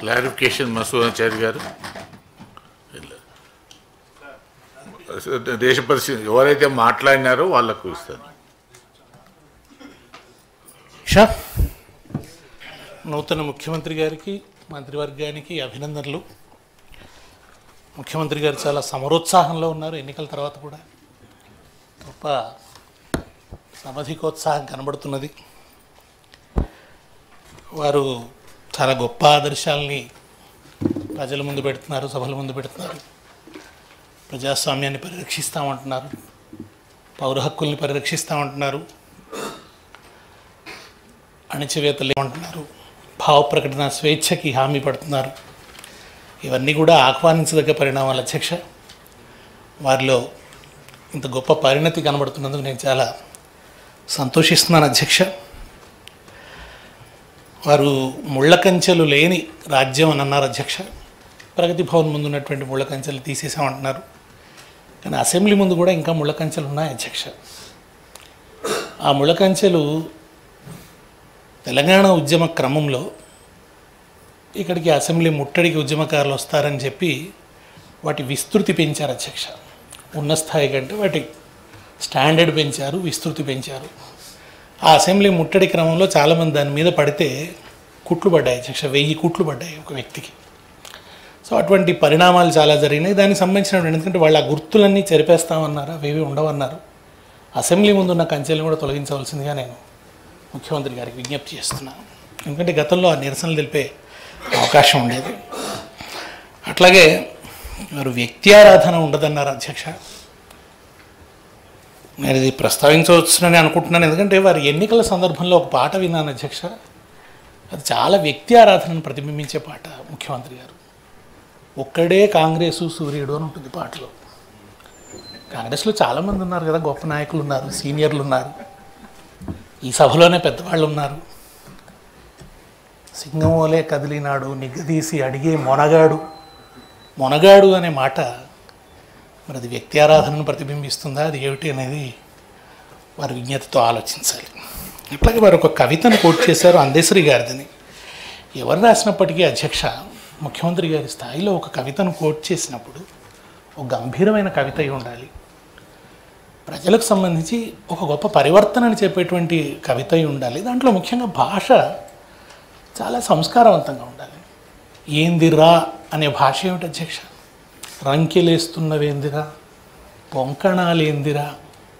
clarification మసూదాచారి గారు దేశ పరిస్థితి ఎవరైతే మాట్లాడినారో వాళ్ళకు ఇస్తాను షా నూతన ముఖ్యమంత్రి గారికి మంత్రివర్గానికి అభినందనలు ముఖ్యమంత్రి గారు చాలా సమరోత్సాహంలో ఉన్నారు ఎన్నికల తర్వాత కూడా గొప్ప సమధికోత్సాహం కనబడుతున్నది వారు చాలా గొప్ప ఆదర్శాలని ప్రజల ముందు పెడుతున్నారు సభల ముందు పెడుతున్నారు ప్రజాస్వామ్యాన్ని పరిరక్షిస్తామంటున్నారు పౌర హక్కుల్ని పరిరక్షిస్తామంటున్నారు అణచివేతలు ఏమంటున్నారు భావ ప్రకటన స్వేచ్ఛకి హామీ పడుతున్నారు ఇవన్నీ కూడా ఆహ్వానించదగ్గ పరిణామాలు అధ్యక్ష వారిలో ఇంత గొప్ప పరిణతి కనబడుతున్నందుకు నేను చాలా సంతోషిస్తున్నాను అధ్యక్ష వారు ముళ్ళ కంచెలు లేని రాజ్యం అని అన్నారు అధ్యక్ష ప్రగతి భవన్ ముందు ఉన్నటువంటి ముళ్ళ కంచెలు తీసేసామంటున్నారు కానీ అసెంబ్లీ ముందు కూడా ఇంకా ముళ్ళ కంచెలు ఉన్నాయి అధ్యక్ష ఆ ముళ్ళ కంచెలు తెలంగాణ ఉద్యమ క్రమంలో ఇక్కడికి అసెంబ్లీ ముట్టడికి ఉద్యమకారులు వస్తారని చెప్పి వాటి విస్తృతి పెంచారు అధ్యక్ష ఉన్న స్థాయి కంటే వాటి స్టాండర్డ్ పెంచారు విస్తృతి పెంచారు ఆ అసెంబ్లీ ముట్టడి క్రమంలో చాలామంది దాని మీద పడితే కుట్లు పడ్డాయి అధ్యక్ష వెయ్యి కుట్లు పడ్డాయి ఒక వ్యక్తికి సో అటువంటి పరిణామాలు చాలా జరిగినాయి దానికి సంబంధించిన ఎందుకంటే వాళ్ళు ఆ గుర్తులన్నీ చెరిపేస్తామన్నారు అవేవి ఉండవన్నారు అసెంబ్లీ ముందున్న కంచెలను కూడా తొలగించవలసిందిగా నేను ముఖ్యమంత్రి గారికి విజ్ఞప్తి చేస్తున్నాను ఎందుకంటే గతంలో ఆ నిరసనలు తెలిపే అవకాశం ఉండేది అట్లాగే వారు వ్యక్తి ఆరాధన ఉండదన్నారు అధ్యక్ష నేను ఇది ప్రస్తావించవచ్చునని అనుకుంటున్నాను ఎందుకంటే వారి ఎన్నికల సందర్భంలో ఒక పాట విన్నాను అధ్యక్ష అది చాలా వ్యక్తి ఆరాధనను ప్రతిబింబించే పాట ముఖ్యమంత్రి గారు ఒక్కడే కాంగ్రెసు సూర్యుడు అని ఉంటుంది పాటలో కాంగ్రెస్లో చాలామంది ఉన్నారు కదా గొప్ప నాయకులు ఉన్నారు సీనియర్లు ఉన్నారు ఈ సభలోనే పెద్దవాళ్ళు ఉన్నారు సింగమోలే కదిలినాడు నిగ్గదీసి అడిగే మొనగాడు మొనగాడు అనే మాట మరి అది వ్యక్తి ఆరాధనను ప్రతిబింబిస్తుందా అది ఏమిటి అనేది వారి విజ్ఞతతో ఆలోచించాలి అట్లాగే వారు ఒక కవితను కోట్ చేశారు అందేశ్వరి గారిదని ఎవరు రాసినప్పటికీ అధ్యక్ష ముఖ్యమంత్రి గారి స్థాయిలో ఒక కవితను కోట్ చేసినప్పుడు ఒక గంభీరమైన కవిత అయి ఉండాలి ప్రజలకు సంబంధించి ఒక గొప్ప పరివర్తనని చెప్పేటువంటి కవిత అయి ఉండాలి దాంట్లో ముఖ్యంగా భాష చాలా సంస్కారవంతంగా ఉండాలి ఏందిరా అనే భాష ఏమిటి అధ్యక్ష రంకెలేస్తున్నవేందిరా పొంకణాలేందిరా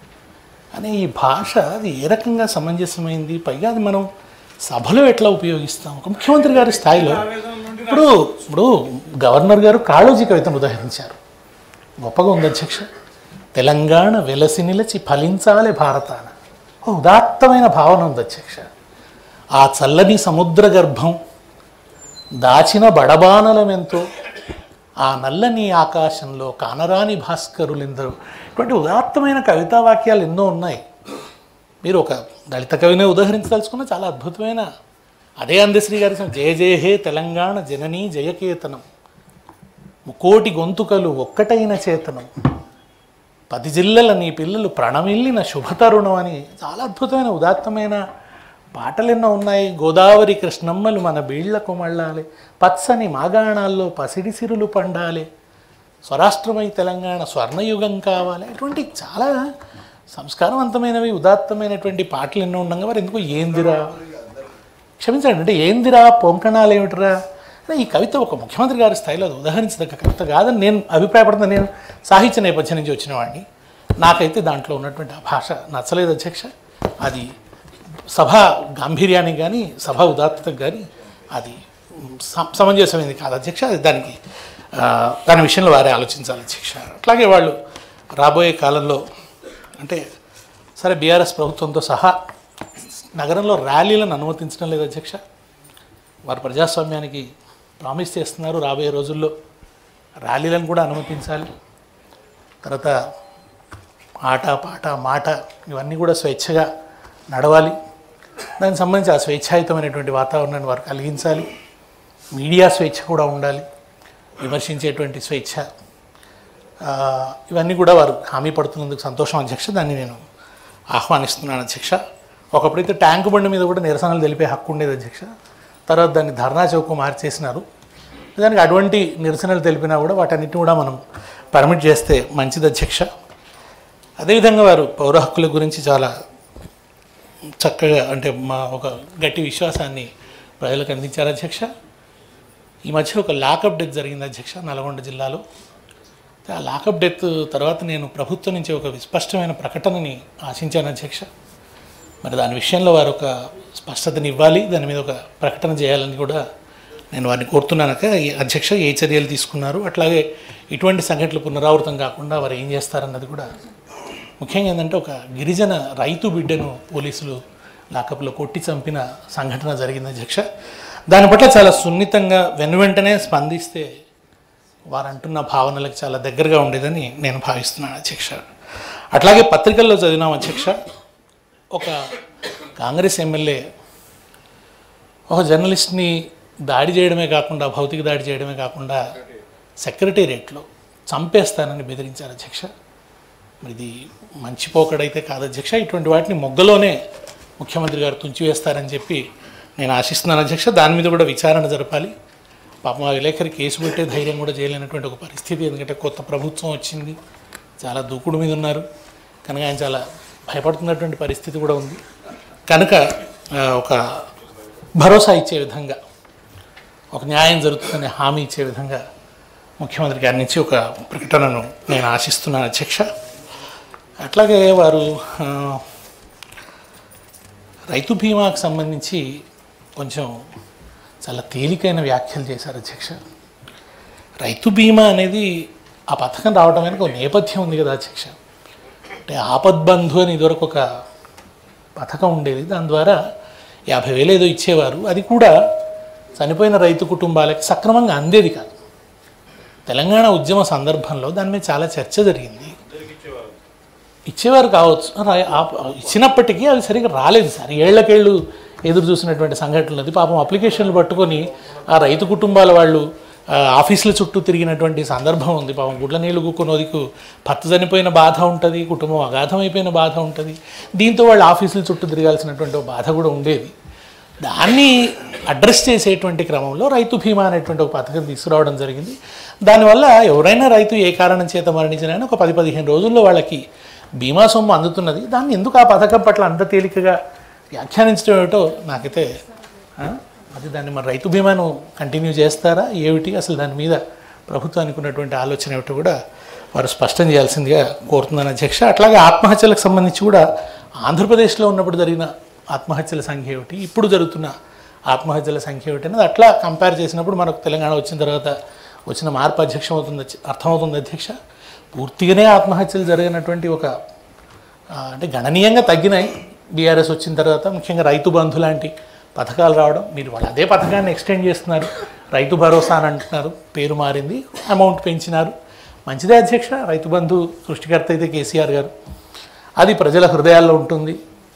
అనే ఈ భాష అది ఏ రకంగా సమంజసమైంది పైగా అది మనం సభలో ఎట్లా ఉపయోగిస్తాం ఒక ముఖ్యమంత్రి గారి స్థాయిలో ఇప్పుడు ఇప్పుడు గవర్నర్ గారు కాళోజీ కవితను ఉదాహరించారు గొప్పగా ఉంది అధ్యక్ష తెలంగాణ వెలసి నిలిచి ఫలించాలి భారతాన ఓ ఉదాత్తమైన భావన ఉంది అధ్యక్ష ఆ చల్లని సముద్ర గర్భం దాచిన బడబానలమెంతో ఆ నల్లని ఆకాశంలో కానరాని భాస్కరులెందరూ ఇటువంటి ఉదాత్తమైన కవితా వాక్యాలు ఎన్నో ఉన్నాయి మీరు ఒక దళిత కవినే ఉదహరించదలుచుకున్న చాలా అద్భుతమైన అదే అందశ్రీ గారి జయ జయ హే తెలంగాణ జననీ జయకేతనం ముకోటి గొంతుకలు ఒక్కటైన చేతనం పది జిల్లల నీ పిల్లలు ప్రణమిల్లిన శుభతరుణం అని చాలా అద్భుతమైన ఉదాత్తమైన పాటలు ఎన్నో ఉన్నాయి గోదావరి కృష్ణమ్మలు మన బీళ్లకు మళ్ళాలి పచ్చని మాగాణాల్లో పసిడి సిరులు పండాలి స్వరాష్ట్రమై తెలంగాణ స్వర్ణయుగం కావాలి అటువంటి చాలా సంస్కారవంతమైనవి ఉదాత్తమైనటువంటి పాటలు ఎన్నో ఉండగా వారు ఎందుకు ఏందిరా క్షమించండి అంటే ఏందిరా పొంకణాలు ఏమిటిరా అంటే ఈ కవిత ఒక ముఖ్యమంత్రి గారి స్థాయిలో అది ఉదాహరించదగ్గ కవిత కాదని నేను అభిప్రాయపడుతున్నా నేను సాహిత్య నేపథ్యం నుంచి వచ్చిన వాడిని నాకైతే దాంట్లో ఉన్నటువంటి ఆ భాష నచ్చలేదు అధ్యక్ష అది సభ గాంభీర్యానికి కానీ సభ ఉదాత్తతకు కానీ అది సమ- సమంజసమైనది కాదు అధ్యక్ష అది దానికి ఆ, దాని విషయంలో వారే ఆలోచించాలి అధ్యక్ష అట్లాగే వాళ్ళు రాబోయే కాలంలో అంటే సరే బీఆర్ఎస్ ప్రభుత్వంతో సహా నగరంలో ర్యాలీలను అనుమతించడం లేదు అధ్యక్ష వారు ప్రజాస్వామ్యానికి ప్రామిస్ చేస్తున్నారు రాబోయే రోజుల్లో ర్యాలీలను కూడా అనుమతించాలి తర్వాత ఆట పాట మాట ఇవన్నీ కూడా స్వేచ్ఛగా నడవాలి దానికి సంబంధించి ఆ స్వేచ్ఛాయుతమైనటువంటి వాతావరణాన్ని వారు కలిగించాలి మీడియా స్వేచ్ఛ కూడా ఉండాలి విమర్శించేటువంటి స్వేచ్ఛ ఆ, ఇవన్నీ కూడా వారు హామీ పడుతున్నందుకు సంతోషం అధ్యక్ష దాన్ని నేను ఆహ్వానిస్తున్నాను అధ్యక్ష ఒకప్పుడైతే ట్యాంకు బండి మీద కూడా నిరసనలు తెలిపే హక్కు ఉండేది అధ్యక్ష తర్వాత దాన్ని ధర్నా చౌక్ మార్చేసినారు నిజానికి అటువంటి నిరసనలు తెలిపినా కూడా వాటన్నిటిని కూడా మనం పర్మిట్ చేస్తే మంచిది అధ్యక్ష అదేవిధంగా వారు పౌర హక్కుల గురించి చాలా చక్కగా అంటే మా ఒక గట్టి విశ్వాసాన్ని ప్రజలకు అందించారు అధ్యక్ష ఈ మధ్య ఒక లాకప్ డెత్ జరిగింది అధ్యక్ష నల్గొండ జిల్లాలో ఆ లాకప్ డెత్ తర్వాత నేను ప్రభుత్వం నుంచి ఒక స్పష్టమైన ప్రకటనని ఆశించాను అధ్యక్ష మరి దాని విషయంలో వారు ఒక స్పష్టతని ఇవ్వాలి దాని మీద ఒక ప్రకటన చేయాలని కూడా నేను వారిని కోరుతున్నానక ఈ అధ్యక్ష ఏ చర్యలు తీసుకున్నారు అట్లాగే ఇటువంటి సంఘటనలు పునరావృతం కాకుండా వారు ఏం చేస్తారన్నది కూడా ముఖ్యంగా ఏంటంటే ఒక గిరిజన రైతు బిడ్డను పోలీసులు లాకప్లో కొట్టి చంపిన సంఘటన జరిగింది అధ్యక్ష దాని పట్ల చాలా సున్నితంగా వెను వెంటనే స్పందిస్తే వారు అంటున్న భావనలకు చాలా దగ్గరగా ఉండేదని నేను భావిస్తున్నాను అధ్యక్ష అట్లాగే పత్రికల్లో చదివినాం అధ్యక్ష ఒక కాంగ్రెస్ ఎమ్మెల్యే ఒక జర్నలిస్ట్ని దాడి చేయడమే కాకుండా భౌతిక దాడి చేయడమే కాకుండా సెక్రటేరియట్లో చంపేస్తానని బెదిరించారు అధ్యక్ష మరి ఇది మంచి పోకడైతే కాదు అధ్యక్ష ఇటువంటి వాటిని మొగ్గలోనే ముఖ్యమంత్రి గారు తుంచివేస్తారని చెప్పి నేను ఆశిస్తున్నాను అధ్యక్ష దాని మీద కూడా విచారణ జరపాలి పాపం ఆ విలేకరి కేసు పెట్టే ధైర్యం కూడా చేయలేనటువంటి ఒక పరిస్థితి ఎందుకంటే కొత్త ప్రభుత్వం వచ్చింది చాలా దూకుడు మీద ఉన్నారు కనుక ఆయన చాలా భయపడుతున్నటువంటి పరిస్థితి కూడా ఉంది కనుక ఆ, ఒక భరోసా ఇచ్చే విధంగా ఒక న్యాయం జరుగుతుందనే హామీ ఇచ్చే విధంగా ముఖ్యమంత్రి గారి నుంచి ఒక ప్రకటనను నేను ఆశిస్తున్నాను అధ్యక్ష అట్లాగే వారు ఆ, రైతు బీమాకు సంబంధించి కొంచెం చాలా తేలికైన వ్యాఖ్యలు చేశారు అధ్యక్ష రైతు బీమా అనేది ఆ పథకం రావడం వెనక ఒక నేపథ్యం ఉంది కదా అధ్యక్ష అంటే ఆపద్బంధు అని ఇదివరకు ఒక పథకం ఉండేది దాని ద్వారా యాభై వేలు ఏదో ఇచ్చేవారు అది కూడా చనిపోయిన రైతు కుటుంబాలకి సక్రమంగా అందేది కాదు తెలంగాణ ఉద్యమ సందర్భంలో దాని మీద చాలా చర్చ జరిగింది ఇచ్చేవారు కావచ్చు రా- ఆ- ఇచ్చినప్పటికీ అవి సరిగ్గా రాలేదు సార్ ఏళ్లకేళ్ళు ఎదురు చూసినటువంటి సంఘటనలు అది పాపం అప్లికేషన్లు పట్టుకొని ఆ రైతు కుటుంబాల వాళ్ళు ఆ, ఆఫీసుల చుట్టూ తిరిగినటువంటి సందర్భం ఉంది పాపం గుడ్ల నీళ్లు కుక్కునోదికు భర్త చనిపోయిన బాధ ఉంటుంది కుటుంబం అగాధమైపోయిన బాధ ఉంటుంది దీంతో వాళ్ళు ఆఫీసుల చుట్టూ తిరగాల్సినటువంటి ఒక బాధ కూడా ఉండేది దాన్ని అడ్రస్ చేసేటువంటి క్రమంలో రైతు బీమా అనేటువంటి ఒక పథకం తీసుకురావడం జరిగింది దానివల్ల ఎవరైనా రైతు ఏ కారణం చేత మరణించినా ఒక పది పదిహేను రోజుల్లో వాళ్ళకి బీమా సొమ్ము అందుతున్నది దాన్ని ఎందుకు ఆ పథకం పట్ల అంత తేలికగా వ్యాఖ్యానించడం ఏమిటో నాకైతే ఆ, అది దాన్ని మరి రైతు బీమాను కంటిన్యూ చేస్తారా ఏమిటి అసలు దాని మీద ప్రభుత్వానికి ఉన్నటువంటి ఆలోచన ఏమిటో కూడా వారు స్పష్టం చేయాల్సిందిగా కోరుతున్నాను అధ్యక్ష అట్లాగే ఆత్మహత్యలకు సంబంధించి కూడా ఆంధ్రప్రదేశ్లో ఉన్నప్పుడు జరిగిన ఆత్మహత్యల సంఖ్య ఏమిటి ఇప్పుడు జరుగుతున్న ఆత్మహత్యల సంఖ్య ఏమిటి అనేది అట్లా కంపేర్ చేసినప్పుడు మనకు తెలంగాణ వచ్చిన తర్వాత వచ్చిన మార్పు అధ్యక్షం అవుతుంది అర్థమవుతుంది అధ్యక్ష పూర్తిగానే ఆత్మహత్యలు జరిగినటువంటి ఒక ఆ, అంటే గణనీయంగా తగ్గినాయి బీఆర్ఎస్ వచ్చిన తర్వాత ముఖ్యంగా రైతు బంధు లాంటి పథకాలు రావడం మీరు వాళ్ళు అదే పథకాన్ని ఎక్స్టెండ్ చేస్తున్నారు రైతు భరోసా అని అంటున్నారు పేరు మారింది అమౌంట్ పెంచినారు మంచిదే అధ్యక్ష రైతు బంధు సృష్టికర్త అయితే కేసీఆర్ గారు అది ప్రజల హృదయాల్లో ఉంటుంది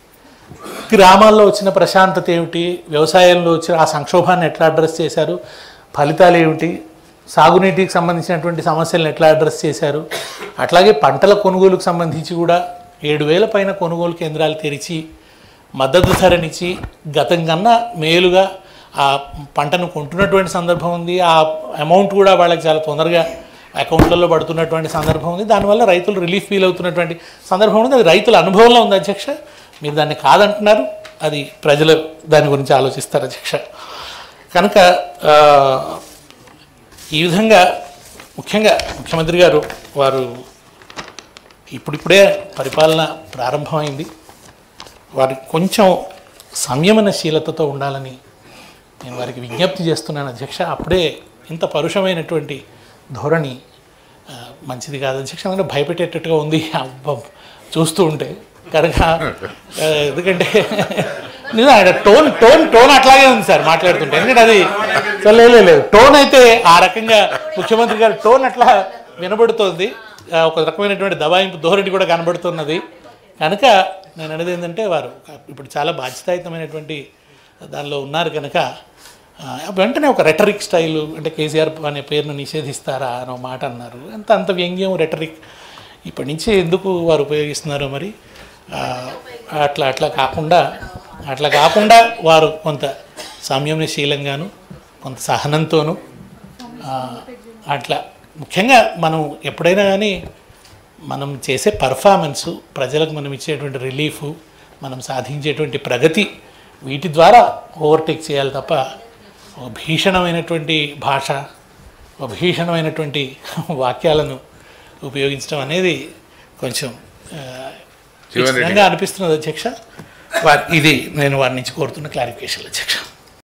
గ్రామాల్లో వచ్చిన ప్రశాంతత ఏమిటి వ్యవసాయంలో వచ్చిన ఆ సంక్షోభాన్ని ఎట్లా అడ్రస్ చేశారు ఫలితాలు ఏమిటి సాగునీటికి సంబంధించినటువంటి సమస్యలను ఎట్లా అడ్రస్ చేశారు అట్లాగే పంటల కొనుగోలుకు సంబంధించి కూడా ఏడు వేల పైన కొనుగోలు కేంద్రాలు తెరిచి మద్దతు ధరనిచ్చి గతం కన్నా మేలుగా ఆ పంటను కొంటున్నటువంటి సందర్భం ఉంది ఆ అమౌంట్ కూడా వాళ్ళకి చాలా తొందరగా అకౌంట్లలో పడుతున్నటువంటి సందర్భం ఉంది దానివల్ల రైతులు రిలీఫ్ ఫీల్ అవుతున్నటువంటి సందర్భం ఉంది అది రైతుల అనుభవంలో ఉంది అధ్యక్ష మీరు దాన్ని కాదంటున్నారు అది ప్రజలు దాని గురించి ఆలోచిస్తారు అధ్యక్ష కనుక ఆ, ఈ విధంగా ముఖ్యంగా ముఖ్యమంత్రి గారు వారు ఇప్పుడిప్పుడే పరిపాలన ప్రారంభమైంది వారి కొంచెం సంయమనశీలతతో ఉండాలని నేను వారికి విజ్ఞప్తి చేస్తున్నాను అధ్యక్ష అప్పుడే ఇంత పరుషమైనటువంటి ధోరణి ఆ, మంచిది కాదు అధ్యక్ష అంటే భయపెట్టేటట్టుగా ఉంది అబ్బ, చూస్తూ ఉంటే కనుక ఆ, ఎందుకంటే నిజం ఆయన టోన్ టోన్ టోన్ అట్లాగే ఉంది సార్ మాట్లాడుతుంటే ఎందుకంటే అది సో లేదు లేదు టోన్ అయితే ఆ రకంగా ముఖ్యమంత్రి గారి టోన్ అట్లా వినబడుతోంది ఆ, ఒక రకమైనటువంటి దబాయింపు ధోరణి కూడా కనబడుతున్నది కనుక నేను అనేది ఏంటంటే వారు ఇప్పుడు చాలా బాధ్యతాయుతమైనటువంటి దానిలో ఉన్నారు కనుక ఆ, వెంటనే ఒక రెటరిక్ స్టైలు అంటే కేసీఆర్ అనే పేరును నిషేధిస్తారా అని ఒక మాట అన్నారు అంత అంత వ్యంగ్యం రెటరిక్ ఇప్పటి నుంచి ఎందుకు వారు ఉపయోగిస్తున్నారో మరి ఆ, అట్లా అట్లా కాకుండా అట్లా కాకుండా వారు కొంత సంయమనశీలంగాను కొంత సహనంతోనూ ఆ, అట్లా ముఖ్యంగా మనం ఎప్పుడైనా కానీ మనం చేసే పర్ఫార్మెన్సు ప్రజలకు మనం ఇచ్చేటువంటి రిలీఫ్ మనం సాధించేటువంటి ప్రగతి వీటి ద్వారా ఓవర్టేక్ చేయాలి తప్ప ఒక భీషణమైనటువంటి భాష ఒక భీషణమైనటువంటి వాక్యాలను ఉపయోగించడం అనేది కొంచెం ఆ, జీవన్ రెడ్డి విచిత్రంగా అనిపిస్తున్నది అధ్యక్ష వారి ఇది నేను వారి నుంచి కోరుతున్న క్లారిఫికేషన్ అధ్యక్ష